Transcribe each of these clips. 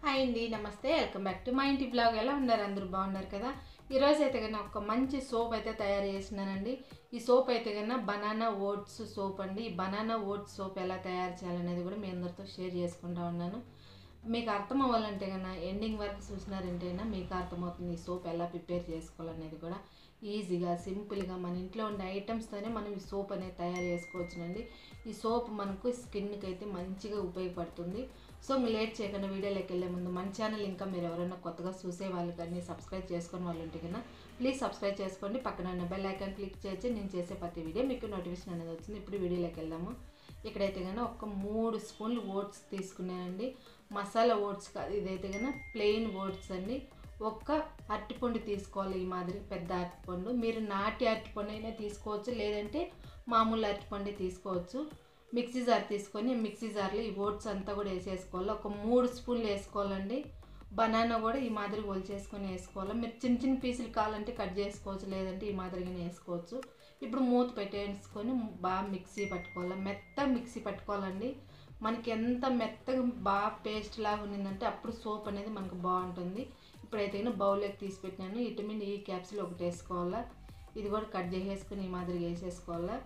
hi అండి నమస్తే welcome back to మా ఇంటి బ్లాగ్ ఎలా ఉన్నారు అందరూ బాగున్నారు కదా ఈరోజు అయితే కన్నా ఒక మంచి సోప్ అయితే తయారు చేసినానండి ఈ సోప్ అయితే కన్నా బనానా ఓట్స్ సోప్ అండి ఈ బనానా ఓట్స్ సోప్ ఎలా తయారు చేయాలనేది కూడా మీ అందరితో షేర్ చేసుకుంటా ఉన్నాను మీకు అర్థం అవ్వాలంటే కన్నా ఎండింగ్ వరకు చూసినారంటేనా మీకు అర్థమవుతుంది ఈ సోప్ ఎలా ప్రిపేర్ చేసుకోవాలనేది కూడా ఈజీగా సింపుల్గా మన ఇంట్లో ఉండే ఐటమ్స్తోనే మనం ఈ సోప్ అనేది తయారు చేసుకోవచ్చునండి ఈ సోప్ మనకు స్కిన్కి అయితే మంచిగా ఉపయోగపడుతుంది సో ఇంకా లేట్ చేయకుండా వీడియోలోకి వెళ్ళే ముందు మన ఛానల్ ఇంకా మీరు ఎవరైనా కొత్తగా చూసే వాళ్ళు కానీ సబ్స్క్రైబ్ చేసుకుని వాళ్ళు ఉంటే కన్నా ప్లీజ్ సబ్స్క్రైబ్ చేసుకోండి పక్కన ఉన్న బెల్ ఐకాన్ క్లిక్ చేసి నేను చేసే ప్రతి వీడియో మీకు నోటిఫికేషన్ అనేది వచ్చింది ఇప్పుడు వీడియోలోకి వెళ్దాము ఇక్కడైతే కన్నా ఒక మూడు స్పూన్లు ఓట్స్ తీసుకున్నానండి మసాలా ఓట్స్ కాదు ఇదైతే కన్నా ప్లెయిన్ ఓట్స్ అండి ఒక్క అరటిపండు తీసుకోవాలి ఈ మాదిరి పెద్ద అరటిపండు మీరు నాటి అరటిపండు అయినా తీసుకోవచ్చు లేదంటే మామూలు అరటిపండు తీసుకోవచ్చు మిక్సీ జార్ తీసుకొని మిక్సీ జార్లో ఈ ఓట్స్ అంతా కూడా వేసేసుకోవాలి ఒక మూడు స్పూన్లు వేసుకోవాలండి బనానా కూడా ఈ మాదిరి ఒలిచేసుకొని వేసుకోవాలి మీరు చిన్న చిన్న పీసులు కావాలంటే కట్ చేసుకోవచ్చు లేదంటే ఈ మాదిరిగానే వేసుకోవచ్చు ఇప్పుడు మూత పెట్టేసుకొని బాగా మిక్సీ పట్టుకోవాలి మెత్త మిక్సీ పట్టుకోవాలండి మనకి ఎంత మెత్తగా బాగా పేస్ట్ లాగా ఉన్నిందంటే అప్పుడు సోప్ అనేది మనకు బాగుంటుంది ఇప్పుడైతే బౌల్లోకి తీసి పెట్టినాను విటమిన్ ఈ క్యాప్సిల్ ఒకటి వేసుకోవాలా ఇది కూడా కట్ చేసేసుకొని ఈ మాదిరిగా వేసేసుకోవాలా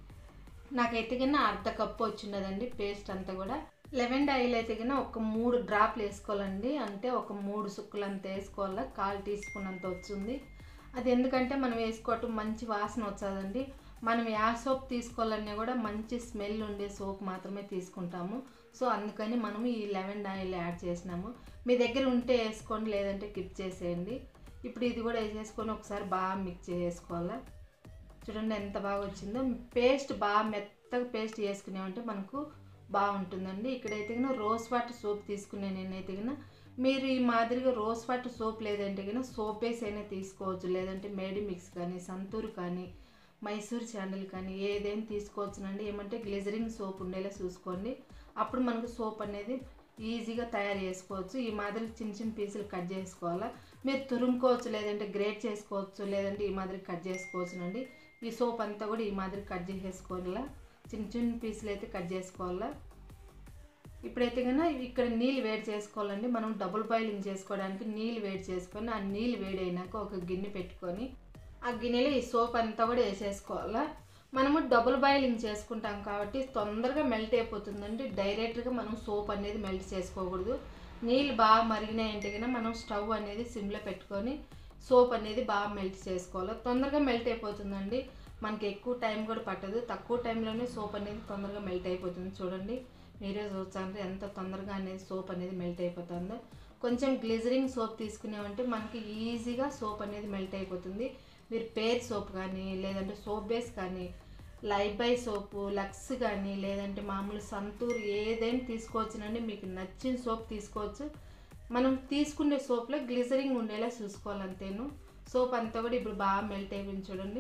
నాకైతే కన్నా అర్ధ కప్పు వచ్చిండదండి పేస్ట్ అంతా కూడా లెవెండ్ ఆయిల్ అయితే కన్నా ఒక మూడు డ్రాప్లు వేసుకోవాలండి అంటే ఒక మూడు సుక్కులు అంత వేసుకోవాలా కాల్ టీ స్పూన్ అంత వచ్చింది అది ఎందుకంటే మనం వేసుకోవటం మంచి వాసన వచ్చదండి మనం యా సోప్ తీసుకోవాలన్నా కూడా మంచి స్మెల్ ఉండే సోప్ మాత్రమే తీసుకుంటాము సో అందుకని మనం ఈ లెవెండ్ ఆయిల్ యాడ్ చేసినాము మీ దగ్గర ఉంటే వేసుకోండి లేదంటే కిప్ చేసేయండి ఇప్పుడు ఇది కూడా వేసేసుకొని ఒకసారి బాగా మిక్స్ చేసుకోవాలా చూడండి ఎంత బాగా వచ్చిందో పేస్ట్ బాగా మెత్తగా పేస్ట్ చేసుకునేమంటే మనకు బాగుంటుందండి ఇక్కడైతే కన్నా రోజ్ వాటర్ సోప్ తీసుకునే నేనైతే కన్నా మీరు ఈ మాదిరిగా రోజ్ వాటర్ సోప్ లేదంటే కన్నా సోప్ బేస్ అయినా తీసుకోవచ్చు లేదంటే మేడి మిక్స్ కానీ సంతూర్ కానీ మైసూర్ శాండిల్ కానీ ఏదైనా తీసుకోవచ్చునండి ఏమంటే గ్లిజరింగ్ సోప్ ఉండేలా చూసుకోండి అప్పుడు మనకు సోప్ అనేది ఈజీగా తయారు చేసుకోవచ్చు ఈ మాదిరి చిన్న చిన్న పీసులు కట్ చేసుకోవాలా మీరు తురుముకోవచ్చు లేదంటే గ్రేట్ చేసుకోవచ్చు లేదంటే ఈ మాదిరి కట్ చేసుకోవచ్చునండి ఈ సోప్ అంతా కూడా ఈ మాదిరి కట్ చేసేసుకోవాలా చిన్న చిన్న పీసులు అయితే కట్ చేసుకోవాలా ఇప్పుడైతే కన్నా ఇక్కడ నీళ్ళు వేడి చేసుకోవాలండి మనం డబుల్ బాయిలింగ్ చేసుకోవడానికి నీళ్ళు వేడి చేసుకొని ఆ నీళ్ళు వేడి అయినాక ఒక గిన్నె పెట్టుకొని ఆ గిన్నెలో ఈ సోప్ అంతా కూడా వేసేసుకోవాలా మనము డబుల్ బాయిలింగ్ చేసుకుంటాం కాబట్టి తొందరగా మెల్ట్ అయిపోతుందండి డైరెక్ట్గా మనం సోప్ అనేది మెల్ట్ చేసుకోకూడదు నీళ్ళు బాగా మరిగినాయంటే కన్నా మనం స్టవ్ అనేది సిమ్లో పెట్టుకొని సోప్ అనేది బాగా మెల్ట్ చేసుకోవాలి తొందరగా మెల్ట్ అయిపోతుందండి మనకి ఎక్కువ టైం కూడా పట్టదు తక్కువ టైంలోనే సోప్ అనేది తొందరగా మెల్ట్ అయిపోతుంది చూడండి మీరే చూస్తారంటే ఎంత తొందరగా అనేది సోప్ అనేది మెల్ట్ అయిపోతుందో కొంచెం గ్లిజరింగ్ సోప్ తీసుకునేవంటే మనకి ఈజీగా సోప్ అనేది మెల్ట్ అయిపోతుంది మీరు పేర్ సోప్ కానీ లేదంటే సోప్ బేస్ కానీ లైఫ్ బై సోపు లక్స్ కానీ లేదంటే మామూలు సంతూర్ ఏదైనా తీసుకోవచ్చునండి మీకు నచ్చిన సోప్ తీసుకోవచ్చు మనం తీసుకునే సోప్లో గ్లిజరింగ్ ఉండేలా చూసుకోవాలి అంతేను సోప్ అంతా కూడా ఇప్పుడు బాగా మెల్ట్ అయిపోయింది చూడండి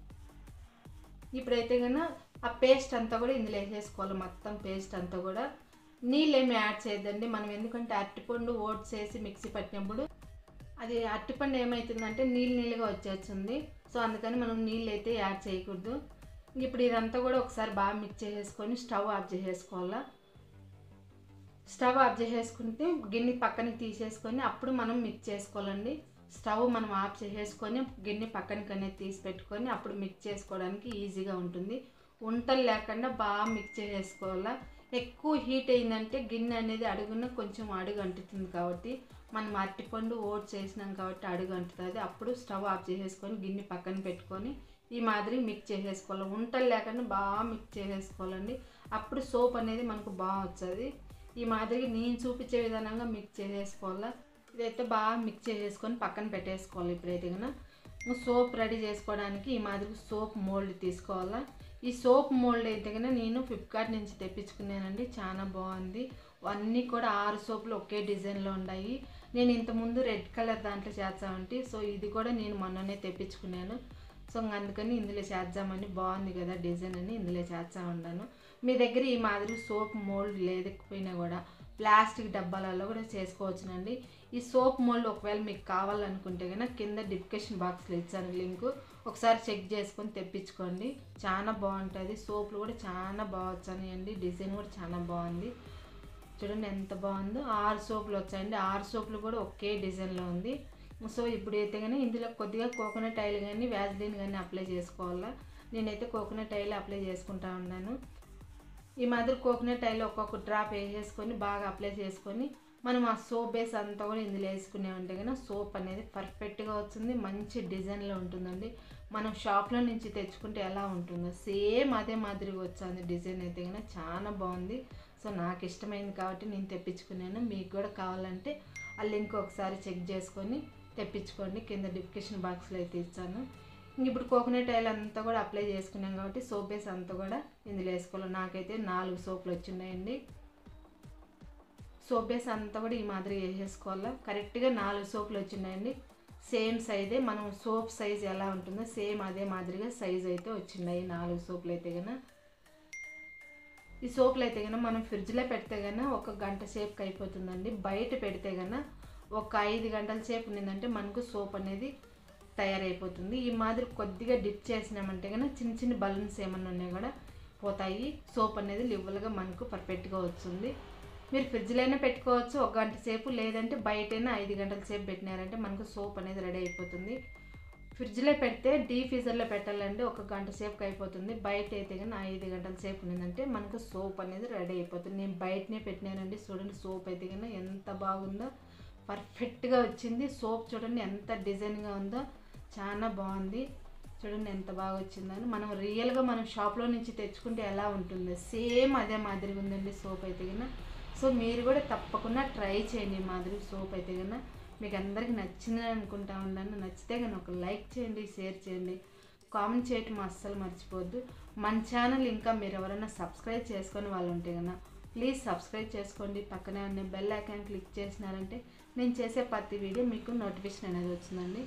ఇప్పుడైతే కన్నా ఆ పేస్ట్ అంతా కూడా ఇందులో వేసేసుకోవాలి మొత్తం పేస్ట్ అంతా కూడా నీళ్ళు ఏమి యాడ్ చేయొద్దండి మనం ఎందుకంటే అరటిపండు ఓట్స్ వేసి మిక్సీ పట్టినప్పుడు అది అరటిపండు ఏమవుతుందంటే నీళ్ళు నీళ్ళుగా వచ్చేస్తుంది సో అందుకని మనం నీళ్ళు అయితే యాడ్ చేయకూడదు ఇప్పుడు ఇదంతా కూడా ఒకసారి బాగా మిక్స్ చేసేసుకొని స్టవ్ ఆఫ్ చేసేసుకోవాలా స్టవ్ ఆఫ్ చేసేసుకుంటే గిన్నె పక్కన తీసేసుకొని అప్పుడు మనం మిక్స్ చేసుకోవాలండి స్టవ్ మనం ఆఫ్ చేసేసుకొని గిన్నె పక్కనకి అనేది తీసి పెట్టుకొని అప్పుడు మిక్స్ చేసుకోవడానికి ఈజీగా ఉంటుంది ఉంటలు లేకుండా బాగా మిక్స్ చేసేసుకోవాలా ఎక్కువ హీట్ అయిందంటే గిన్నె అనేది అడుగున కొంచెం అడుగు అంటుతుంది కాబట్టి మనం అరటిపండు ఓట్స్ వేసినాం కాబట్టి అడుగు అంటుతుంది అప్పుడు స్టవ్ ఆఫ్ చేసేసుకొని గిన్నె పక్కన పెట్టుకొని ఈ మాదిరి మిక్స్ చేసేసుకోవాలి ఉంటలు లేకుండా బాగా మిక్స్ చేసేసుకోవాలండి అప్పుడు సోప్ అనేది మనకు బాగా వచ్చేది ఈ మాదిరి నేను చూపించే విధానంగా మిక్స్ చేసేసుకోవాలా ఇదైతే బాగా మిక్స్ చేసేసుకొని పక్కన పెట్టేసుకోవాలి ఇప్పుడైతే కనుక సోప్ రెడీ చేసుకోవడానికి ఈ మాదిరి సోప్ మోల్డ్ తీసుకోవాలా ఈ సోప్ మోల్డ్ అయితే కనుక నేను ఫ్లిప్కార్ట్ నుంచి తెప్పించుకున్నానండి చాలా బాగుంది అన్నీ కూడా ఆరు సోపులు ఒకే డిజైన్లో ఉన్నాయి నేను ఇంతకుముందు రెడ్ కలర్ దాంట్లో చేస్తామంటే సో ఇది కూడా నేను మొన్ననే తెప్పించుకున్నాను సో అందుకని ఇందులో చేద్దామని బాగుంది కదా డిజైన్ అని ఇందులో చేస్తా ఉన్నాను మీ దగ్గర ఈ మాదిరి సోప్ మోల్డ్ లేకపోయినా కూడా ప్లాస్టిక్ డబ్బాలలో కూడా చేసుకోవచ్చునండి ఈ సోప్ మోల్డ్ ఒకవేళ మీకు కావాలనుకుంటే కనుక కింద డిస్క్రిప్షన్ బాక్స్లో ఇచ్చాను లింక్ ఒకసారి చెక్ చేసుకొని తెప్పించుకోండి చాలా బాగుంటుంది సోపులు కూడా చాలా బాగా వచ్చాయండి డిజైన్ కూడా చాలా బాగుంది చూడండి ఎంత బాగుందో ఆరు సోపులు వచ్చాయండి ఆరు సోపులు కూడా ఒకే డిజైన్లో ఉంది సో ఇప్పుడు అయితే కానీ ఇందులో కొద్దిగా కోకోనట్ ఆయిల్ కానీ వ్యాజ్లిన్ కానీ అప్లై చేసుకోవాలా నేనైతే కోకోనట్ ఆయిల్ అప్లై చేసుకుంటా ఉన్నాను ఈ మాదిరి కోకోనట్ ఆయిల్ ఒక్కొక్క డ్రాప్ వేసేసుకొని బాగా అప్లై చేసుకొని మనం ఆ సోప్ బేస్ అంతా కూడా ఇందులో వేసుకునేమంటే కన్నా సోప్ అనేది పర్ఫెక్ట్గా వచ్చింది మంచి డిజైన్లో ఉంటుందండి మనం షాప్లో నుంచి తెచ్చుకుంటే ఎలా ఉంటుందో సేమ్ అదే మాదిరిగా వచ్చింది డిజైన్ అయితే కన్నా చాలా బాగుంది సో నాకు ఇష్టమైంది కాబట్టి నేను తెప్పించుకున్నాను మీకు కూడా కావాలంటే ఆ లింక్ ఒకసారి చెక్ చేసుకొని తెప్పించుకోండి కింద డిస్క్రిప్షన్ బాక్స్లో అయితే ఇచ్చాను ఇంక ఇప్పుడు కోకోనట్ ఆయిల్ అంతా కూడా అప్లై చేసుకున్నాం కాబట్టి సోప్ బేస్ అంతా కూడా ఇందులో వేసుకోవాలి నాకైతే నాలుగు సోపులు వచ్చినాయండి సోప్ బేస్ అంతా కూడా ఈ మాదిరి వేసేసుకోవాలా కరెక్ట్గా నాలుగు సోపులు వచ్చినాయండి సేమ్ సైజే మనం సోప్ సైజ్ ఎలా ఉంటుందో సేమ్ అదే మాదిరిగా సైజ్ అయితే వచ్చినాయి నాలుగు సోపులు అయితే కన్నా ఈ సోపులు అయితే కన్నా మనం ఫ్రిడ్జ్లో పెడితే కన్నా ఒక గంట సేపుకి అయిపోతుందండి బయట పెడితే కన్నా ఒక ఐదు గంటల సేపు ఉన్నదంటే మనకు సోప్ అనేది తయారైపోతుంది ఈ మాదిరి కొద్దిగా డిప్ చేసినామంటే కన్నా చిన్న చిన్న బలూన్స్ ఏమన్నా ఉన్నాయి కూడా పోతాయి సోప్ అనేది లివ్వలుగా మనకు పర్ఫెక్ట్గా వస్తుంది మీరు ఫ్రిడ్జ్లో అయినా పెట్టుకోవచ్చు ఒక గంట సేపు లేదంటే బయటైనా ఐదు గంటల సేపు పెట్టినారంటే మనకు సోప్ అనేది రెడీ అయిపోతుంది ఫ్రిడ్జ్లో పెడితే డీ ఫ్రీజర్లో పెట్టాలంటే ఒక గంట సేపుకి అయిపోతుంది బయట అయితే కానీ ఐదు గంటల సేపు ఉన్నదంటే మనకు సోప్ అనేది రెడీ అయిపోతుంది నేను బయటనే పెట్టినానండి చూడండి సోప్ అయితే కానీ ఎంత బాగుందో పర్ఫెక్ట్గా వచ్చింది సోప్ చూడండి ఎంత డిజైన్గా ఉందో చాలా బాగుంది చూడండి ఎంత బాగా వచ్చిందని మనం రియల్గా మనం షాప్లో నుంచి తెచ్చుకుంటే ఎలా ఉంటుంది సేమ్ అదే మాదిరిగా ఉందండి సోప్ అయితే కన్నా సో మీరు కూడా తప్పకుండా ట్రై చేయండి ఈ మాదిరి సోప్ అయితే కన్నా మీకు అందరికి నచ్చిందని అనుకుంటా ఉన్నాను నచ్చితే కానీ ఒక లైక్ చేయండి షేర్ చేయండి కామెంట్ చేయటం అస్సలు మర్చిపోవద్దు మన ఛానల్ ఇంకా మీరు ఎవరైనా సబ్స్క్రైబ్ చేసుకొని వాళ్ళు ఉంటే కన్నా ప్లీజ్ సబ్స్క్రైబ్ చేసుకోండి పక్కనే ఉన్న బెల్ ఐకాన్ క్లిక్ చేసినారంటే నేను చేసే ప్రతి వీడియో మీకు నోటిఫికేషన్ అనేది వచ్చిందండి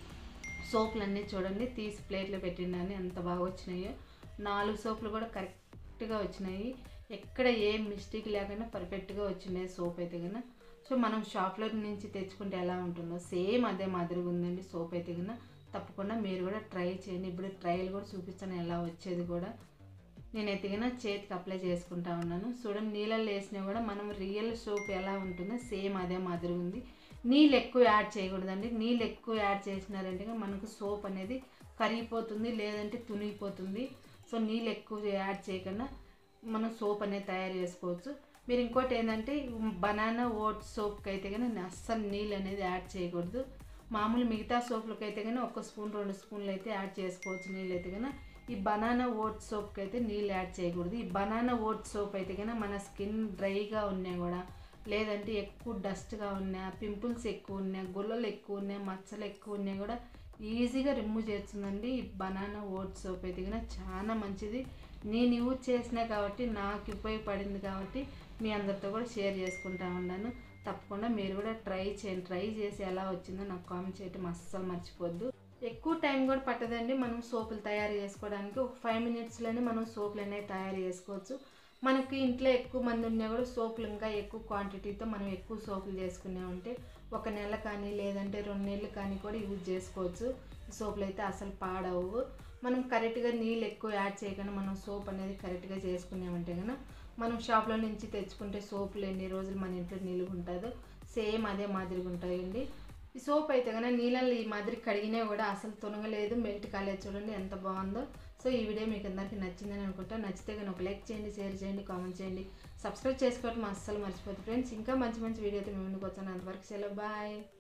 సోపులు అన్నీ చూడండి తీసి ప్లేట్లో పెట్టిండని ఎంత బాగా వచ్చినాయో నాలుగు సోపులు కూడా కరెక్ట్గా వచ్చినాయి ఎక్కడ ఏ మిస్టేక్ లేకుండా పర్ఫెక్ట్గా వచ్చినాయి సోప్ అయితే కన్నా సో మనం షాప్లో నుంచి తెచ్చుకుంటే ఎలా ఉంటుందో సేమ్ అదే మాదిరిగా ఉందండి సోప్ అయితే కన్నా తప్పకుండా మీరు కూడా ట్రై చేయండి ఇప్పుడు ట్రయల్ కూడా చూపిస్తాను ఎలా వచ్చేది కూడా నేను ఎతికిన చేతికి అప్లై చేసుకుంటా ఉన్నాను చూడండి నీళ్ళల్లో వేసినా కూడా మనం రియల్ సోప్ ఎలా ఉంటుందో సేమ్ అదే మాదిరి ఉంది నీళ్ళు ఎక్కువ యాడ్ చేయకూడదండి నీళ్ళు ఎక్కువ యాడ్ చేసినారంటే మనకు సోప్ అనేది కరిగిపోతుంది లేదంటే తునిగిపోతుంది సో నీళ్ళు ఎక్కువ యాడ్ చేయకుండా మనం సోప్ అనేది తయారు చేసుకోవచ్చు మీరు ఇంకోటి ఏంటంటే బనానా ఓట్ సోప్కి అయితే కానీ అస్సలు నీళ్ళు అనేది యాడ్ చేయకూడదు మామూలు మిగతా సోపులకి అయితే కానీ ఒక స్పూన్ రెండు స్పూన్లు అయితే యాడ్ చేసుకోవచ్చు నీళ్ళు అయితే కానీ ఈ బనానా ఓట్ సోప్కి అయితే నీళ్ళు యాడ్ చేయకూడదు ఈ బనానా ఓట్ సోప్ అయితే కన్నా మన స్కిన్ డ్రైగా ఉన్నా కూడా లేదంటే ఎక్కువ డస్ట్గా ఉన్నా పింపుల్స్ ఎక్కువ ఉన్నాయి గుల్లలు ఎక్కువ ఉన్నాయి మచ్చలు ఎక్కువ ఉన్నాయి కూడా ఈజీగా రిమూవ్ చేస్తుందండి ఈ బనానా ఓట్ సోప్ అయితే కన్నా చాలా మంచిది నేను యూజ్ చేసినా కాబట్టి నాకు ఉపయోగపడింది కాబట్టి మీ అందరితో కూడా షేర్ చేసుకుంటా ఉన్నాను తప్పకుండా మీరు కూడా ట్రై చేయండి ట్రై చేసి ఎలా వచ్చిందో నాకు కామెంట్ చేయటం అస్సలు మర్చిపోద్దు ఎక్కువ టైం కూడా పట్టదండి మనం సోపులు తయారు చేసుకోవడానికి ఒక ఫైవ్ మినిట్స్లోనే మనం సోపులు అనేవి తయారు చేసుకోవచ్చు మనకి ఇంట్లో ఎక్కువ మంది ఉన్నా కూడా సోపులు ఇంకా ఎక్కువ క్వాంటిటీతో మనం ఎక్కువ సోపులు చేసుకునే ఉంటే ఒక నెల కానీ లేదంటే రెండు నెలలు కానీ కూడా యూజ్ చేసుకోవచ్చు సోపులు అయితే అసలు పాడవు మనం కరెక్ట్గా నీళ్ళు ఎక్కువ యాడ్ చేయకుండా మనం సోప్ అనేది కరెక్ట్గా చేసుకున్నామంటే కనుక మనం షాప్లో నుంచి తెచ్చుకుంటే సోపులు ఎన్ని రోజులు మన ఇంట్లో నిలువ ఉంటుందో సేమ్ అదే మాదిరిగా ఉంటాయండి ఈ సోప్ అయితే కనుక నీళ్ళల్లో ఈ మాదిరి కడిగినా కూడా అసలు తునగలేదు మెల్ట్ కాలేదు చూడండి ఎంత బాగుందో సో ఈ వీడియో మీకు అందరికీ నచ్చిందని అనుకుంటా నచ్చితే కనుక ఒక లైక్ చేయండి షేర్ చేయండి కామెంట్ చేయండి సబ్స్క్రైబ్ చేసుకోవడం అస్సలు మర్చిపోతుంది ఫ్రెండ్స్ ఇంకా మంచి మంచి వీడియో అయితే మేము ముందుకు వచ్చాను అంతవరకు సెలవు బాయ్